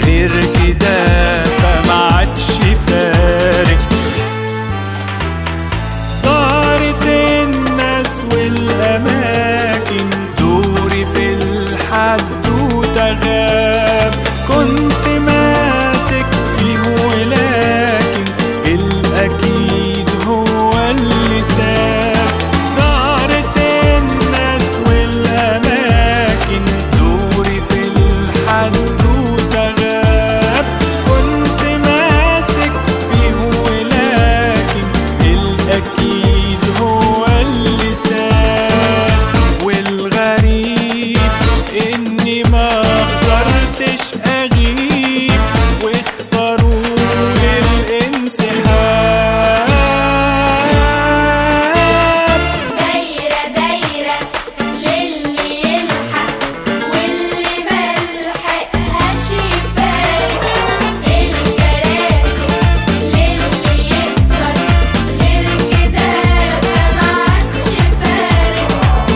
غير كده فما عادش فارق دارت الناس والأماكن دوري في الحدوتة غاب كنت ماسك فيه ولكن الأكيد هو اللي ساب دارت الناس والأماكن دوري في الحدوتة غاب كنت ماسك فيه ولكن الأكيد هو اللي ساب والغريب إني ما اخترتش أغيب واختاروا الانسحاب دايرة دايرة للي يلحق واللي ملحقهاش يفارق الكراسي للي يقدر غير كده ما عادش فارق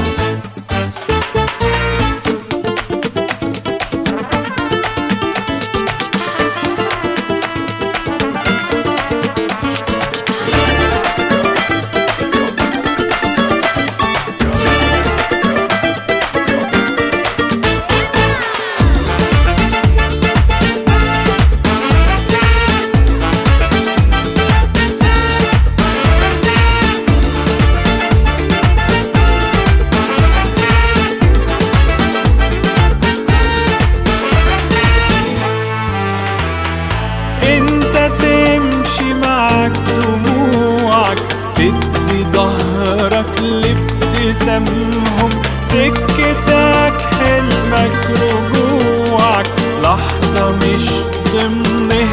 انت تمشي معاك دموعك تدي ظهرك لابتسامهم سكتك حلمك رجوعك لحظة مش ضمن